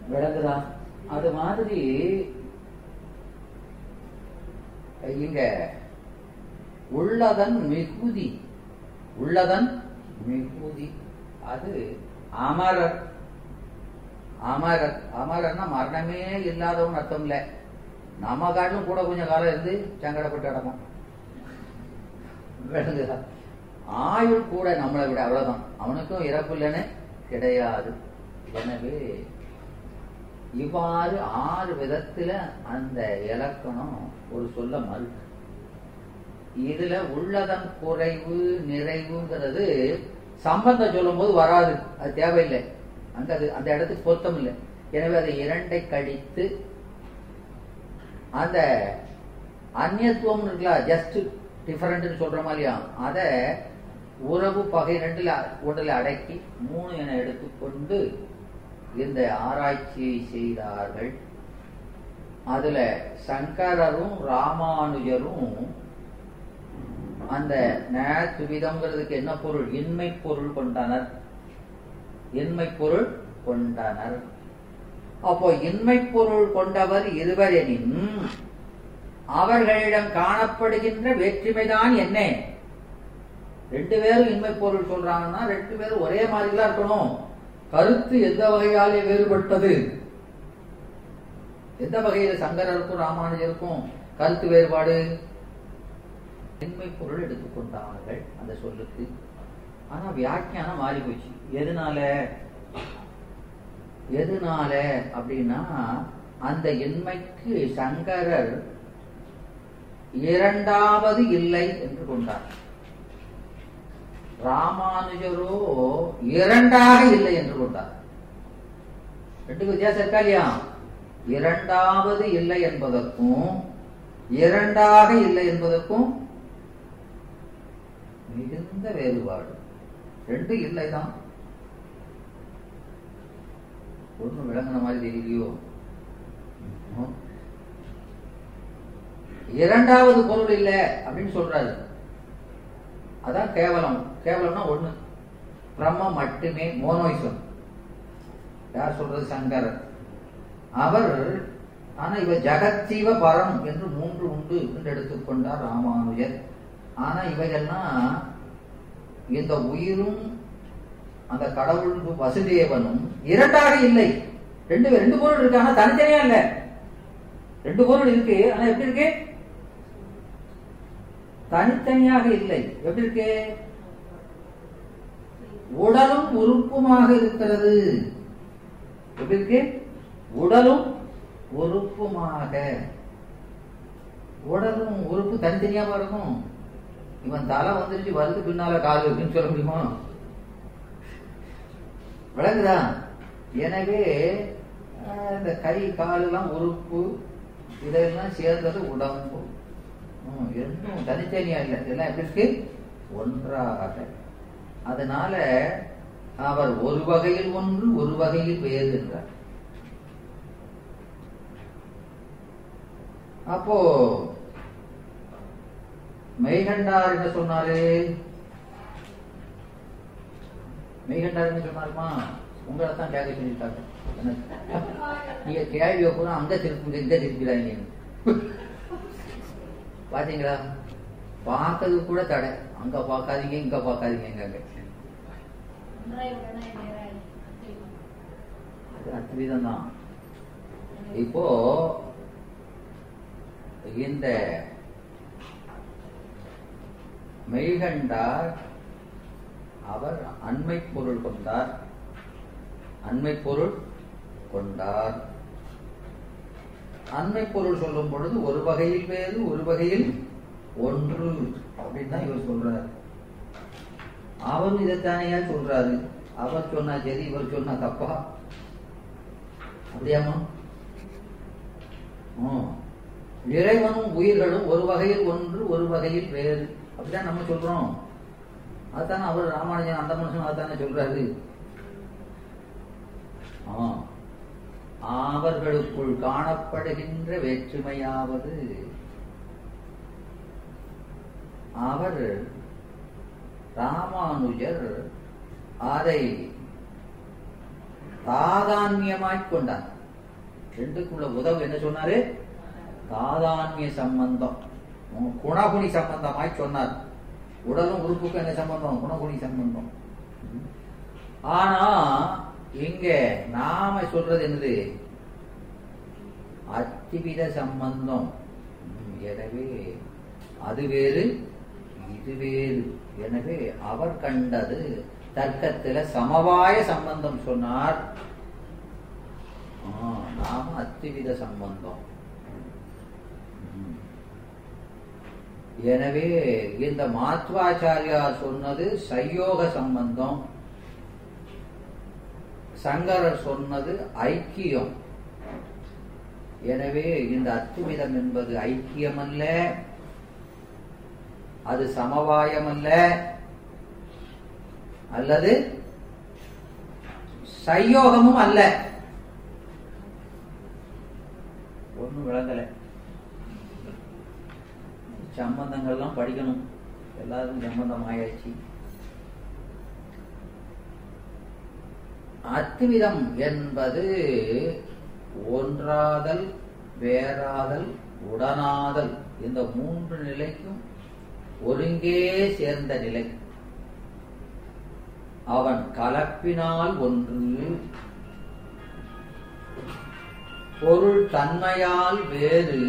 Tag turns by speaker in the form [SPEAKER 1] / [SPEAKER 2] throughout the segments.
[SPEAKER 1] விளங்குதா அது மாதிரி இங்க உள்ளதன் மிகுதி உள்ளதன் மிகுதி அது அமரர் அமரர் அமரர்னா மரணமே இல்லாதவன் அர்த்தம் இல்ல நம்ம காட்டிலும் கூட கொஞ்சம் காலம் இருந்து சங்கடப்பட்டு அடக்கும் விளங்குதா ஆயுள் கூட நம்மளை விட அவ்வளவுதான் அவனுக்கும் இறப்பு இல்லைன்னு கிடையாது எனவே இவ்வாறு ஆறு விதத்துல அந்த இலக்கணம் ஒரு சொல்ல மறுக்கு இதுல உள்ளதன் குறைவு நிறைவுங்கிறது சம்பந்தம் சொல்லும் போது வராது அது தேவையில்லை அங்க அது அந்த இடத்துக்கு பொருத்தம் இல்லை எனவே அதை இரண்டை கழித்து அந்த அந்நியத்துவம் இருக்குல்ல ஜஸ்ட் டிஃபரெண்ட்னு சொல்ற மாதிரியா அத உறவு பகை ரெண்டுல ஒன்றில் அடக்கி மூணு என எடுத்துக்கொண்டு இந்த ஆராய்ச்சியை செய்தார்கள் அதுல சங்கரரும் ராமானுஜரும் அந்த துவிதம்ங்கிறதுக்கு என்ன பொருள் இன்மை பொருள் கொண்டனர் இன்மை பொருள் கொண்டனர் அப்போ இன்மை பொருள் கொண்டவர் இருவரெனின் அவர்களிடம் காணப்படுகின்ற வேற்றுமைதான் என்ன ரெண்டு பேரும் இன்மை பொருள் சொல்றாங்கன்னா ரெண்டு பேரும் ஒரே மாதிரிலாம் இருக்கணும் கருத்து எந்த வகையாலே வேறுபட்டது எந்த வகையில சங்கரருக்கும் ராமானுஜருக்கும் கருத்து வேறுபாடு இன்மை பொருள் எடுத்துக்கொண்டார்கள் அந்த சொல்லுக்கு ஆனா வியாக்கியானம் மாறி போச்சு எதனால எதனால அப்படின்னா அந்த இன்மைக்கு சங்கரர் இரண்டாவது இல்லை என்று கொண்டார் ராமானுஜரோ இரண்டாக இல்லை என்று கொண்டார் ரெண்டுக்கு வித்தியாசம் இருக்கா இல்லையா இரண்டாவது இல்லை என்பதற்கும் இரண்டாக இல்லை என்பதற்கும் மிகுந்த வேறுபாடு ரெண்டு இல்லைதான் ஒண்ணு விளங்குன மாதிரி தெரியலையோ இரண்டாவது பொருள் இல்லை அப்படின்னு சொல்றாரு அதான் கேவலம் கேவலம்னா ஒண்ணு பிரம்மம் மட்டுமே மோனோயிசம் யார் சொல்றது சங்கரர் அவர் ஆனா இவ ஜெகத்தீவ பரம் என்று மூன்று உண்டு என்று எடுத்துக்கொண்டார் ராமானுஜர் ஆனா இவைகள்லாம் இந்த உயிரும் அந்த கடவுள் வசுதேவனும் இரண்டாக இல்லை ரெண்டு ரெண்டு பொருள் இருக்கு ஆனா தனித்தனியா இல்ல ரெண்டு பொருள் இருக்கு ஆனா எப்படி இருக்கு தனித்தனியாக இல்லை எப்படி இருக்கு உடலும் உறுப்புமாக இருக்கிறது எப்படி இருக்கு உடலும் உறுப்புமாக உடலும் உறுப்பு தனித்தனியாவா இருக்கும் இவன் தலை வந்துருச்சு வருது பின்னால கால் இருக்குன்னு சொல்ல முடியுமா விளங்குதா எனவே அஹ், இந்த கை கால் எல்லாம் உறுப்பு இதெல்லாம் சேர்ந்தது உடம்பு ம், ரெண்டும் தனித்தனியா இல்லை இதெல்லாம் எப்படி இருக்கு ஒன்றாக அதனால அவர் ஒரு வகையில் ஒன்று ஒரு வகையில் வேறு என்றார் அப்போ மெய்கண்டார் என்ன சொன்னாரு மெய்கண்டார் என்ன சொன்னாருமா உங்களை தான் கேட்க சொல்லிட்டாங்க எனக்கு. நீங்க கேள்வியை பூரா அங்க திருப்புங்க இங்க திருப்பிடாதீங்க பாத்தீங்களா பார்த்தது கூட தடை அங்க பார்க்காதீங்க இங்க பார்க்காதீங்க அங்க அது அத்விதம் தான் இப்போ இந்த மெய்கண்டார் அவர் அண்மை பொருள் கொண்டார் அண்மை பொருள் கொண்டார் அண்மை பொருள் சொல்லும் பொழுது ஒரு வகையில் வேறு ஒரு வகையில் ஒன்று அப்படின்னு தான் இவர் சொல்றார் அவரும் இதைத்தானையா சொல்றாரு அவர் சொன்னா சரி இவர் சொன்னா தப்பா அப்படியாமா ம். இறைவனும் உயிர்களும் ஒரு வகையில் ஒன்று ஒரு வகையில் வேறு அப்படிதான் நம்ம சொல்றோம் அதுதானே அவர் ராமானுஜன் அந்த மனுஷன் அதுதானே சொல்றாரு ஆ. அவர்களுக்குள் காணப்படுகின்ற வேற்றுமையாவது அவர் ராமானுஜர் அதை தாதான்மியமாய் கொண்டார் ரெண்டுக்குள்ள உதவு என்ன சொன்னாரு தாதான்மிய சம்பந்தம் உம் குணகுணி சம்பந்தமாய் சொன்னார் உடலும் உறுப்புக்கும் என்ன சம்பந்தம் குணகுணி சம்பந்தம் ம். ஆனா இங்க நாம சொல்றது என்னது அத்திவித சம்பந்தம் ம், எனவே அது வேறு இது வேறு எனவே அவர் கண்டது தர்க்கத்துல சமவாய சம்பந்தம் சொன்னார் ஆ, நாம அத்திவித சம்பந்தம் ம். எனவே இந்த மாத்வாச்சாரியா சொன்னது சயோக சம்பந்தம் சங்கரர் சொன்னது ஐக்கியம் எனவே இந்த அத்துவிதம் என்பது ஐக்கியமல்ல அது சமவாயமல்ல அல்லது சயோகமும் அல்ல ஒண்ணும் விளங்கல சம்பந்தங்கள்லாம் படிக்கணும் எல்லாருக்கும் சம்பந்தம் ஆயாச்சு அத்துவிதம் என்பது ஒன்றாதல் வேறாதல் உடனாதல் இந்த மூன்று நிலைக்கும் ஒருங்கே சேர்ந்த நிலை அவன் கலப்பினால் ஒன்று பொருள் தன்மையால் வேறு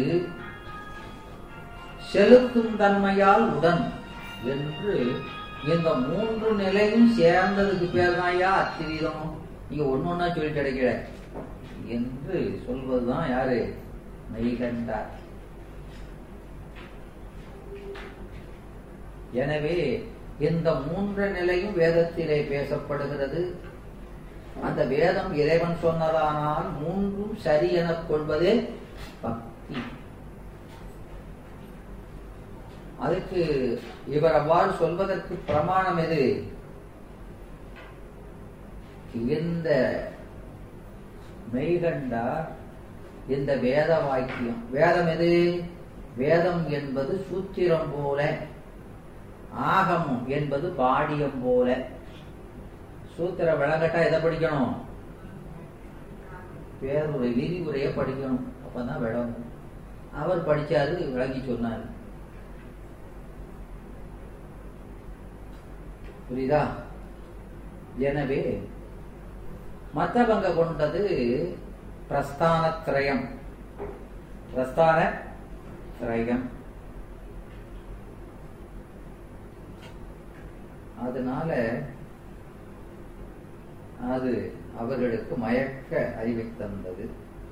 [SPEAKER 1] செலுத்தும் தன்மையால் உடன் என்று இந்த மூன்று நிலையும் சேர்ந்ததுக்கு பேர் தான் ஐயா அத்திவீதம் நீங்க ஒண்ணு ஒண்ணா சொல்லிட்டு கிடைக்கிற என்று சொல்வதுதான் யாரு மெய்கண்டார் எனவே இந்த மூன்று நிலையும் வேதத்திலே பேசப்படுகிறது அந்த வேதம் இறைவன் சொன்னதானால் மூன்றும் சரி எனக் கொள்வதே பக்தி அதுக்கு இவர் அவ்வாறு சொல்வதற்கு பிரமாணம் எது இந்த மெய்கண்டார் இந்த வேத வாக்கியம் வேதம் எது வேதம் என்பது சூத்திரம் போல ஆகமம் என்பது பாடியம் போல சூத்திர விளங்கட்டா எதை படிக்கணும் பேருரை விரிவுரைய படிக்கணும் அப்பதான் விளங்கும் அவர் படிச்சாரு விளங்கி சொன்னார் புரியுதா எனவே மத்தவங்க கொண்டது பிரஸ்தானத்ரயம் பிரஸ்தான திரயம் அதனால அது அவர்களுக்கு மயக்க அறிவை தந்தது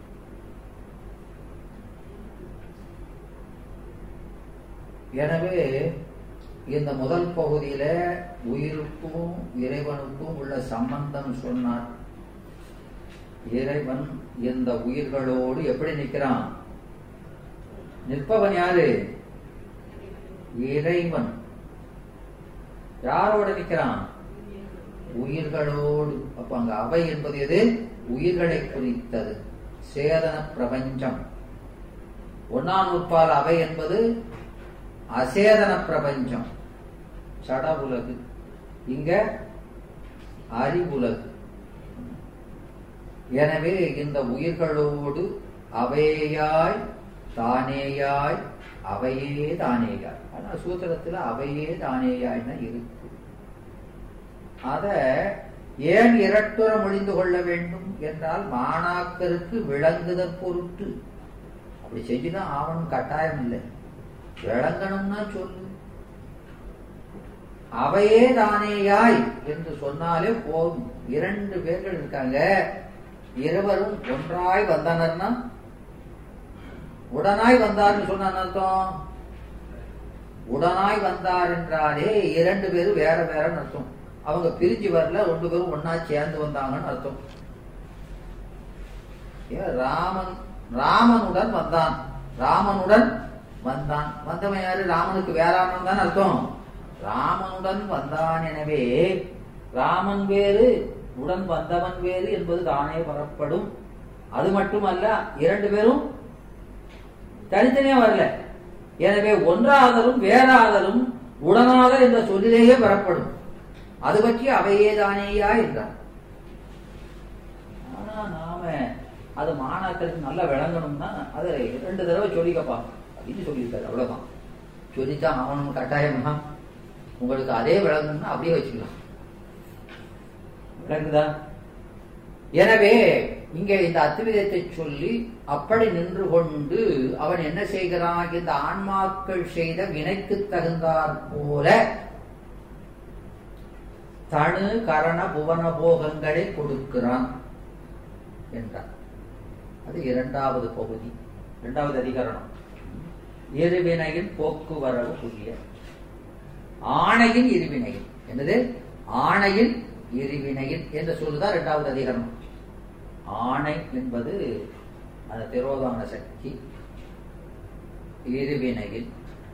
[SPEAKER 1] எனவே இந்த முதல் பகுதியில உயிருக்கும் இறைவனுக்கும் உள்ள சம்பந்தம் சொன்னார் இறைவன் இந்த உயிர்களோடு எப்படி நிற்கிறான் நிற்பவன் யாரு இறைவன் யாரோட நிற்கிறான் உயிர்களோடு அப்ப அங்க அவை என்பது எது உயிர்களை குறித்தது சேதன பிரபஞ்சம் ஒன்னாம் நூற்பால் அவை என்பது அசேதன பிரபஞ்சம் சட உலகு இங்க அறிவுலகு எனவே இந்த உயிர்களோடு அவையாய் தானேயாய் அவையே தானேயாய் ஆனா சூத்திரத்துல அவையே தானேயாய்னா இருக்கு அத ஏன் இரட்டுற மொழிந்து கொள்ள வேண்டும் என்றால் மாணாக்கருக்கு விளங்குதற் பொருட்டு அப்படி செஞ்சுதான் ஆவணும் கட்டாயம் இல்லை விளங்கணும்னா சொல்லு அவையே தானேயாய் என்று சொன்னாலே போதும் இரண்டு பேர்கள் இருக்காங்க இருவரும் ஒன்றாய் வந்தனர்னா உடனாய் வந்தார்னு சொன்ன அர்த்தம் உடனாய் வந்தார் என்றாலே இரண்டு பேரும் வேற வேறன்னு அர்த்தம் அவங்க பிரிஞ்சு வரல ரெண்டு பேரும் ஒன்னா சேர்ந்து வந்தாங்கன்னு அர்த்தம் ஏன் ராமன் ராமனுடன் வந்தான் ராமனுடன் வந்தான் வந்தவன் யாரு ராமனுக்கு வேறானவன் தான் அர்த்தம் ராமனுடன் வந்தான் எனவே ராமன் வேறு உடன் வந்தவன் வேறு என்பது தானே வரப்படும் அது மட்டுமல்ல இரண்டு பேரும் தனித்தனியா வரல எனவே ஒன்றாதலும் வேறாதலும் உடனாதல் என்ற சொல்லிலேயே பெறப்படும் அது பற்றி அவையே தானேயா என்றார் அது மாணாக்கருக்கு நல்லா விளங்கணும்னா அதை ரெண்டு தடவை சொல்லிக்கப்பா அப்படின்னு சொல்லியிருக்காரு அவ்வளவுதான் சொல்லித்தான் அவனும் கட்டாயமா உங்களுக்கு அதே விளங்கணும்னா அப்படியே வச்சுக்கலாம் விளங்குதா எனவே இங்கே இந்த அத்விதத்தை சொல்லி அப்படி நின்று கொண்டு அவன் என்ன செய்கிறான் இந்த ஆன்மாக்கள் செய்த வினைக்கு தகுந்தாற் போல தனு கரண புவன போகங்களை கொடுக்கிறான் என்றார் அது இரண்டாவது பகுதி இரண்டாவது அதிகரணம் இருவினையின் போக்குவரவு புதிய ஆணையின் இருவினையின் என்னது ஆணையின் இருவினையின் என்று சொல்லுதான் இரண்டாவது அதிகரணம் ஆணை என்பது அந்த திரோதான சக்தி இருவினையில்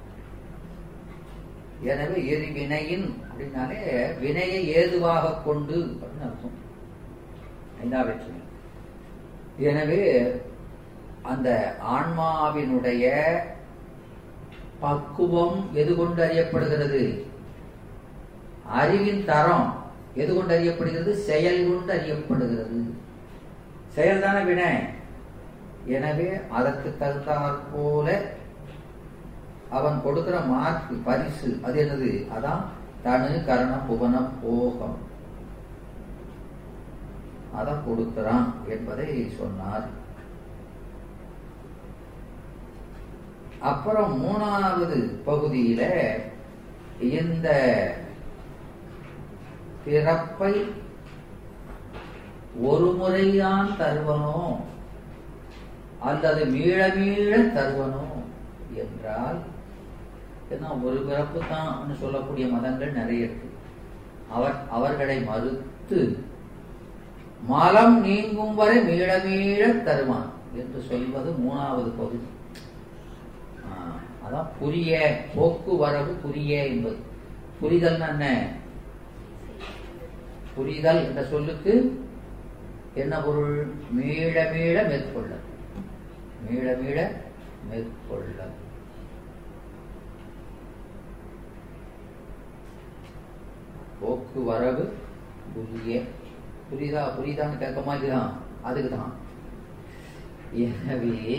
[SPEAKER 1] எனவே எரிவினையின் அப்படின்னாலே வினையை ஏதுவாக கொண்டு அப்படின்னு அர்த்தம் ஐந்தாவற்று எனவே அந்த ஆன்மாவினுடைய பக்குவம் எது கொண்டு அறியப்படுகிறது அறிவின் தரம் எது கொண்டு அறியப்படுகிறது செயல் கொண்டு அறியப்படுகிறது செயல்தான வினை எனவே அதற்கு தகுந்தாற் போல அவன் கொடுக்கிற மார்க் பரிசு அது என்னது அதான் தனு கரண புவன போகம் அதான் கொடுக்கிறான் என்பதை சொன்னார் அப்புறம் மூணாவது பகுதியில இந்த பிறப்பை ஒரு முறைதான் தருவனோ அல்லது மீள மீள தருவனோ என்றால் ஏன்னா ஒரு பிறப்பு தான் சொல்லக்கூடிய மதங்கள் நிறைய இருக்கு அவர் அவர்களை மறுத்து மலம் நீங்கும் வரை மீள மீள தருவான் என்று சொல்வது மூணாவது பகுதி ஆஹ், அதான் புரிய போக்குவரவு புரிய என்பது புரிதல் என்ன புரிதல் என்ற சொல்லுக்கு என்ன பொருள் மீள மீள மேற்கொள்ள மீள மீள மேற்கொள்ள போக்குவரவு புரிய புரியுதா புரியுதான்னு கேட்க மாதிரிதான் அதுக்கு தான் எனவே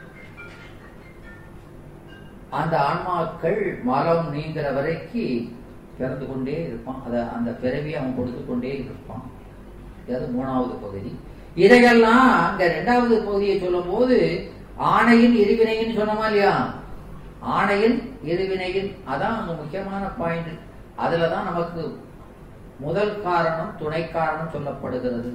[SPEAKER 1] அந்த ஆன்மாக்கள் மலம் நீங்கிற வரைக்கும் பிறந்து கொண்டே இருப்பான் அத அந்த பிறவியை அவன் கொடுத்து கொண்டே இருப்பான் இது மூணாவது பகுதி இதையெல்லாம் அந்த இரண்டாவது பகுதியை சொல்லும் போது ஆணையின் இருவினையின் சொன்னமா இல்லையா ஆணையின் இருவினையின் அதான் அங்க முக்கியமான பாயிண்ட் அதுலதான் நமக்கு முதல் காரணம் துணை காரணம் சொல்லப்படுகிறது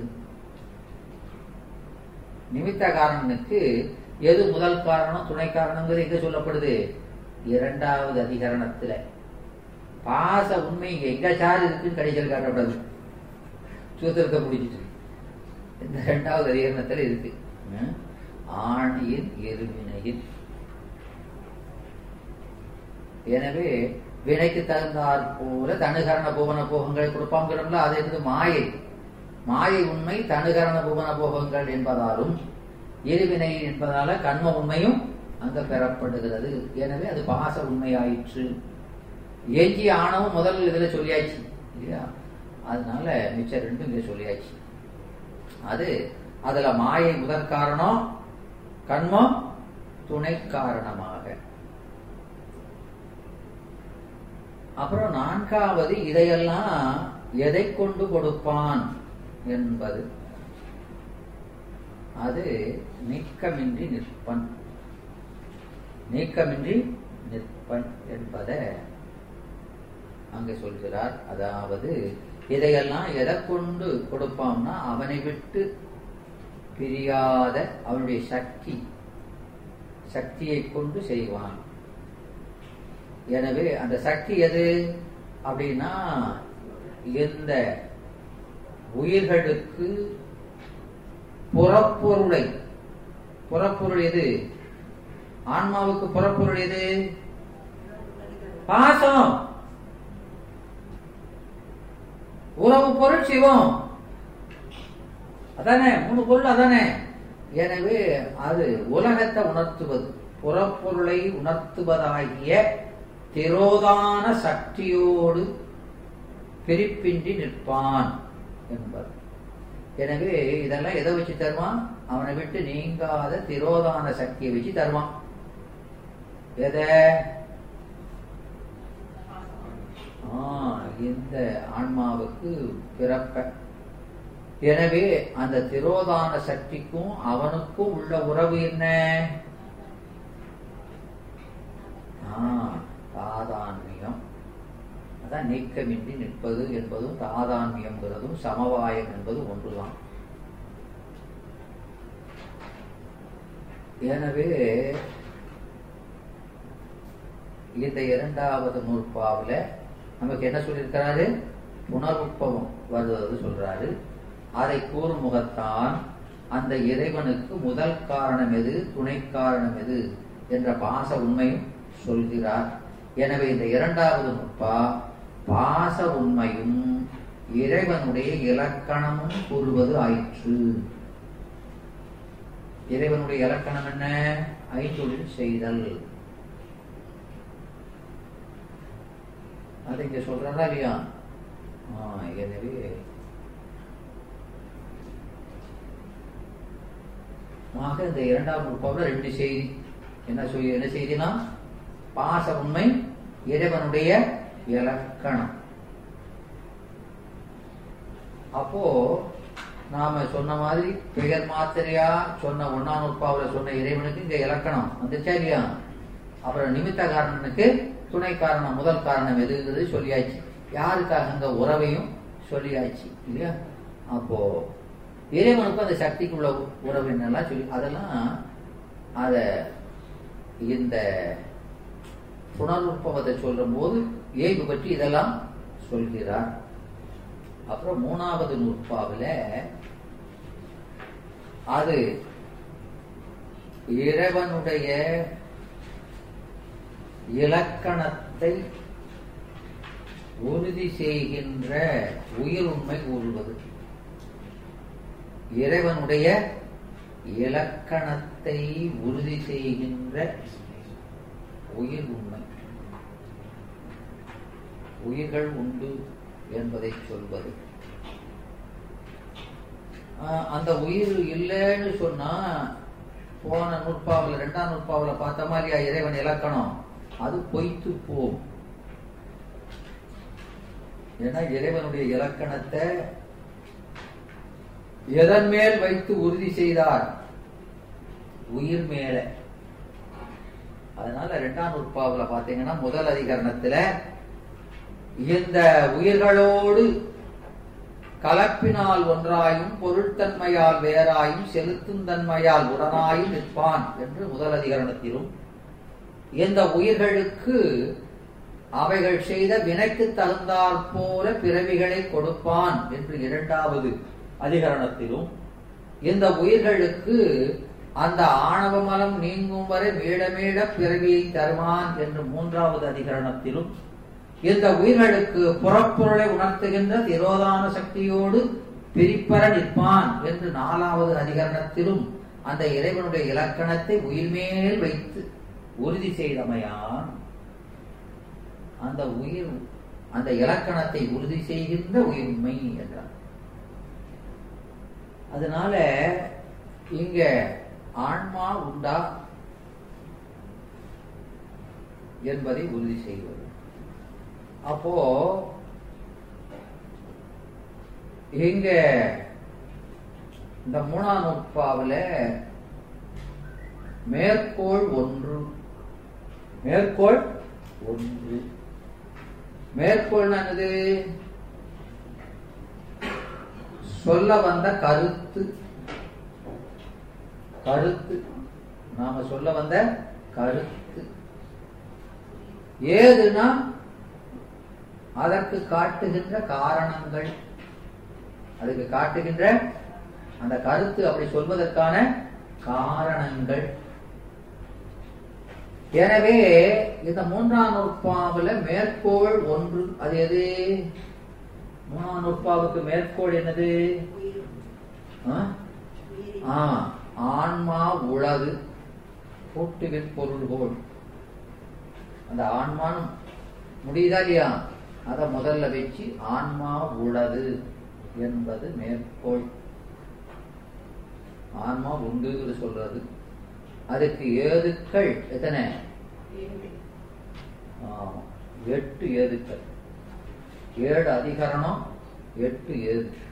[SPEAKER 1] நிமித்த காரணனுக்கு எது முதல் காரணம் துணை காரணங்கிறது எங்க சொல்லப்படுது இரண்டாவது அதிகரணத்துல பாச உண்மை இங்க எங்க சார் இருக்குன்னு கடைசியில் காட்டப்படாது சூத்திரத்தை முடிச்சிட்டு இந்த இரண்டாவது அதிகரணத்துல இருக்கு ம்? ஆணியின் எருவினையின் எனவே வினைக்கு தகுந்தாற் போல தனுகரண புவன போகங்களை கொடுப்பாங்கிறோம்ல அது என்பது மாயை மாயை உண்மை தனுகரண புவன போகங்கள் என்பதாலும் எரிவினை என்பதால கண்ம உண்மையும் அங்க பெறப்படுகிறது எனவே அது பாச உண்மையாயிற்று எஞ்சி ஆணவம் முதல் இதுல சொல்லியாச்சு இல்லையா அதனால மிச்சம் ரெண்டும் இங்க சொல்லியாச்சு அது அதுல மாயை முதற் காரணம் கண்மம் துணை காரணமாக அப்புறம் நான்காவது இதையெல்லாம் எதை கொண்டு கொடுப்பான் என்பது அது நீக்கமின்றி நிற்பன் நீக்கமின்றி நிற்பன் என்பதை அங்கே சொல்கிறார் அதாவது இதையெல்லாம் எதை கொண்டு கொடுப்பான்னா அவனை விட்டு பிரியாத அவனுடைய சக்தி சக்தியை கொண்டு செய்வான் எனவே அந்த சக்தி எது அப்படின்னா இந்த உயிர்களுக்கு புறப்பொருளை புறப்பொருள் எது ஆன்மாவுக்கு புறப்பொருள் எது பாசம் உறவு பொருள் சிவம் அதானே மூணு பொருள் அதானே எனவே அது உலகத்தை உணர்த்துவது புறப்பொருளை உணர்த்துவதாகிய திரோதான சக்தியோடு பிரிப்பின்றி நிற்பான் என்பது எனவே இதெல்லாம் எதை வச்சு தருவான் அவனை விட்டு நீங்காத திரோதான சக்தியை வச்சு தருவான் எதை ஆ, இந்த ஆன்மாவுக்கு பிறப்ப எனவே அந்த திரோதான சக்திக்கும் அவனுக்கும் உள்ள உறவு என்ன ஆ, தாதான்மியம் அதான் நீக்கமின்றி நிற்பது என்பதும் தாதான்மியம்ங்கிறதும் சமவாயம் என்பதும் ஒன்றுதான் எனவே இந்த இரண்டாவது நூற்பாவில் நமக்கு என்ன சொல்லியிருக்கிறாரு புனருப்பவம் வருவது சொல்றாரு அதை கூறும் முகத்தான் அந்த இறைவனுக்கு முதல் காரணம் எது துணை காரணம் எது என்ற பாச உண்மையும் சொல்கிறார் எனவே இந்த இரண்டாவது நுட்பா பாச உண்மையும் இறைவனுடைய இலக்கணமும் கூறுவது ஆயிற்று இறைவனுடைய இலக்கணம் என்ன ஐந்தொழில் செய்தல் அது இங்க சொல்றதா இல்லையா ஆ, எனவே ஆக இந்த இரண்டாம் நுட்பாவில் ரெண்டு செய்தி என்ன சொல்லி என்ன செய்தினா பாச உண்மை இறைவனுடைய இலக்கணம் அப்போ நாம சொன்ன மாதிரி பெயர் மாத்திரையா சொன்ன ஒன்னாம் நுட்பாவில் சொன்ன இறைவனுக்கு இங்க இலக்கணம் வந்துச்சா இல்லையா அப்புறம் நிமித்த காரணனுக்கு துணை காரணம் முதல் காரணம் எதுங்கிறது சொல்லியாச்சு யாருக்காக இந்த உறவையும் சொல்லியாச்சு இல்லையா அப்போ இறைவனுக்கும் அந்த சக்திக்குள்ள உறவு என்னெல்லாம் சொல்லி அதெல்லாம் அத இந்த புனருற்பவத்தை சொல்லும் போது ஏய்வு பற்றி இதெல்லாம் சொல்கிறார் அப்புறம் மூணாவது நூற்பாவில் அது இறைவனுடைய இலக்கணத்தை உறுதி செய்கின்ற உயிர் உண்மை கூறுவது இறைவனுடைய இலக்கணத்தை உறுதி செய்கின்ற உயிர் உண்மை உயிர்கள் உண்டு என்பதை சொல்வது ஆஹ் அந்த உயிர் இல்லைன்னு சொன்னா போன நூற்பாவில் ரெண்டாம் நூற்பாவில் பார்த்த மாதிரியா இறைவன் இலக்கணம் அது பொய்த்து போம் ஏன்னா இறைவனுடைய இலக்கணத்தை எதன் மேல் வைத்து உறுதி செய்தார் உயிர் மேல அதனால இரண்டாம் நூற்பாவுல பாத்தீங்கன்னா முதல் அதிகரணத்துல இந்த உயிர்களோடு கலப்பினால் ஒன்றாயும் பொருட்தன்மையால் வேறாயும் செலுத்தும் தன்மையால் உடனாயும் நிற்பான் என்று முதல் அதிகரணத்திலும் இந்த உயிர்களுக்கு அவைகள் செய்த வினைக்கு தகுந்தாற் போல பிறவிகளை கொடுப்பான் என்று இரண்டாவது அதிகரணத்திலும் இந்த உயிர்களுக்கு அந்த ஆணவ மலம் நீங்கும் வரை மீள மீள பிறவியை தருவான் என்று மூன்றாவது அதிகரணத்திலும் இந்த உயிர்களுக்கு புறப்பொருளை உணர்த்துகின்ற திரோதான சக்தியோடு பிரிப்பற நிற்பான் என்று நாலாவது அதிகரணத்திலும் அந்த இறைவனுடைய இலக்கணத்தை உயிர்மேல் வைத்து உறுதி செய்தமையான் அந்த உயிர் அந்த இலக்கணத்தை உறுதி செய்கின்ற உயிர்மை என்றார் அதனால இங்க ஆன்மா உண்டா என்பதை உறுதி செய்வது அப்போ இங்க இந்த மூணாம் நுட்பாவில் மேற்கோள் ஒன்று மேற்கோள் ஒன்று மேற்கோள் என்னது சொல்ல வந்த கருத்து கருத்து நாம சொல்ல வந்த கருத்து ஏதுனா அதற்கு காட்டுகின்ற காரணங்கள் அதுக்கு காட்டுகின்ற அந்த கருத்து அப்படி சொல்வதற்கான காரணங்கள் எனவே இந்த மூன்றாம் நூற்பாவில் மேற்கோள் ஒன்று அது எது மூணாம் நூற்பாவுக்கு மேற்கோள் என்னது ஆ? ஆ, ஆன்மா உளது கூட்டுவிற் பொருள்கோள் அந்த ஆன்மானும் முடியுதா இல்லையா அதை முதல்ல வச்சு ஆன்மா உளது என்பது மேற்கோள் ஆன்மா உண்டுன்னு சொல்றது அதுக்கு ஏதுக்கள் எத்தனை ஆமா, எட்டு ஏதுக்கள் ஏழு அதிகரணம் எட்டு ஏது